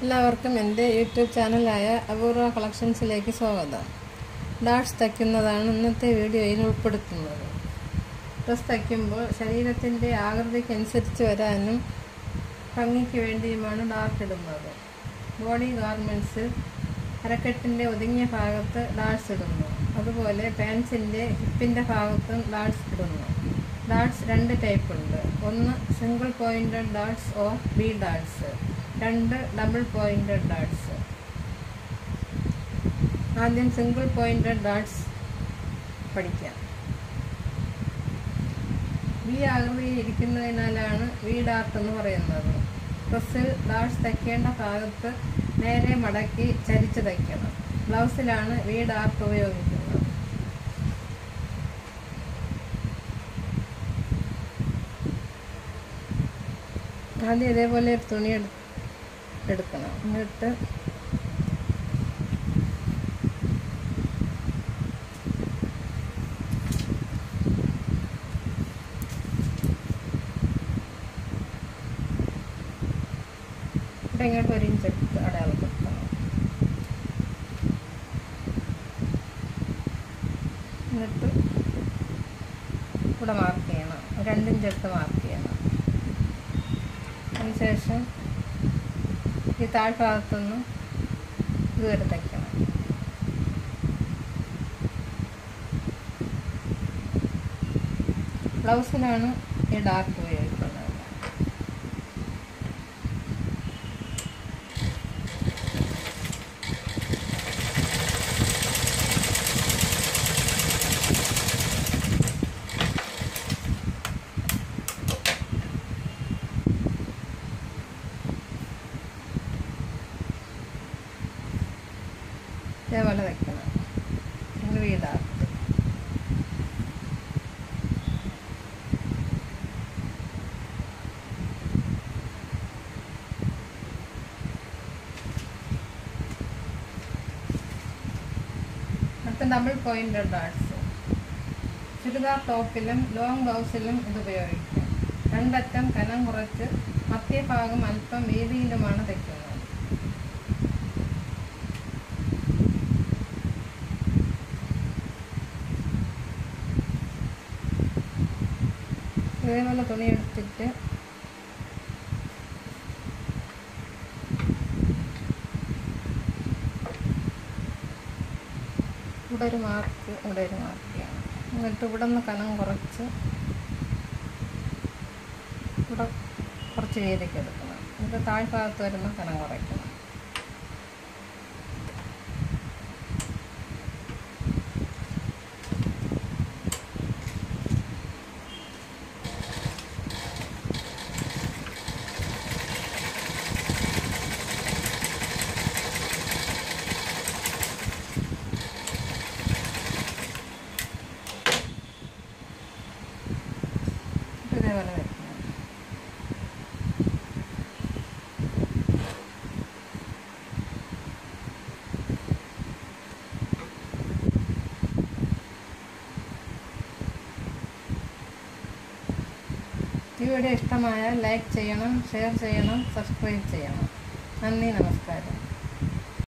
എല്ലാവർക്കും എൻ്റെ യൂട്യൂബ് ചാനലായ അപൂർവ കളക്ഷൻസിലേക്ക് സ്വാഗതം ഡാട്സ് തയ്ക്കുന്നതാണ് ഇന്നത്തെ വീഡിയോയിൽ ഉൾപ്പെടുത്തുന്നത് ഡ്രസ് തയ്ക്കുമ്പോൾ ശരീരത്തിൻ്റെ ആകൃതിക്കനുസരിച്ച് വരാനും ഭംഗിക്ക് വേണ്ടിയുമാണ് ഡാർട്ട് ഇടുന്നത് ബോഡി ഗാർമെൻറ്റ്സിൽ അരക്കെട്ടിൻ്റെ ഒതുങ്ങിയ ഭാഗത്ത് ഡാട്സ് ഇടുന്നു അതുപോലെ പാൻസിൻ്റെ ഹിപ്പിൻ്റെ ഭാഗത്തും ഡാട്സ് ഇടുന്നു ഡാട്സ് രണ്ട് ടൈപ്പ് ഉണ്ട് ഒന്ന് single pointed dots or B dots രണ്ട് ഡബിൾ പോയിൻറ്റഡ് ഡാട്സ് ആദ്യം സിംഗിൾ പോയിൻറ്റഡ് ഡാട്സ് പഠിക്കാം വി ആകൃതിയിൽ ഇരിക്കുന്നതിനാലാണ് വി ഡാർട്ട് എന്ന് പറയുന്നത് ഡ്രസ്സിൽ ഡാട്സ് തയ്ക്കേണ്ട ഭാഗത്ത് നേരെ മടക്കി ചരിച്ച് തയ്ക്കണം ബ്ലൗസിലാണ് വി ഡാർട്ട് ഉപയോഗിക്കുന്നത് ആദ്യം ഇതേപോലെ ഒരു തുണി എടു എടുക്കണം എന്നിട്ട് ഇവിടെ ഇങ്ങോട്ട് ഒരു ഇഞ്ച് എടുത്ത് അടയാളപ്പെടുത്തണം എന്നിട്ട് ഇവിടെ മാർക്ക് ചെയ്യണം രണ്ടിഞ്ച് എടുത്ത് മാർക്ക് ചെയ്യണം അതിനുശേഷം ഈ താഴ്ഭാഗത്തുനിന്ന് ഇതുവരെ തയ്ക്കണം ബ്ലൗസിലാണ് ഈ ഡാർക്ക് ഉപയോഗിക്കുന്നത് ഇതേപോലെ വെക്കണം നിങ്ങൾ വീടാക്കും അടുത്ത ഡബിൾ പോയിന്റ് ഡാട്സ് ചുരിദാർ ടോപ്പിലും ലോങ് ബ്ലൗസിലും ഇത് ഉപയോഗിക്കും രണ്ടറ്റം കനം കുറച്ച് മധ്യഭാഗം അല്പം വീതിയിലുമാണ് തയ്ക്കുന്നത് ഇതേപോലെ തുണി എടുത്തിട്ട് ഇവിടെ ഒരു മാർക്ക് ഇവിടെ ഒരു മാർക്ക് ചെയ്യണം എന്നിട്ട് ഇവിടെ നിന്ന് കനം കുറച്ച് ഇവിടെ കുറച്ച് വീതിക്ക് എടുക്കണം എന്നിട്ട് താഴ്ഭാഗത്ത് വരുമ്പോൾ കനം കുറയ്ക്കണം ഇതേപോലെ വെക്കണം ഈ വീഡിയോ ഇഷ്ടമായാൽ ലൈക്ക് ചെയ്യണം ഷെയർ ചെയ്യണം സബ്സ്ക്രൈബ് ചെയ്യണം നന്ദി നമസ്കാരം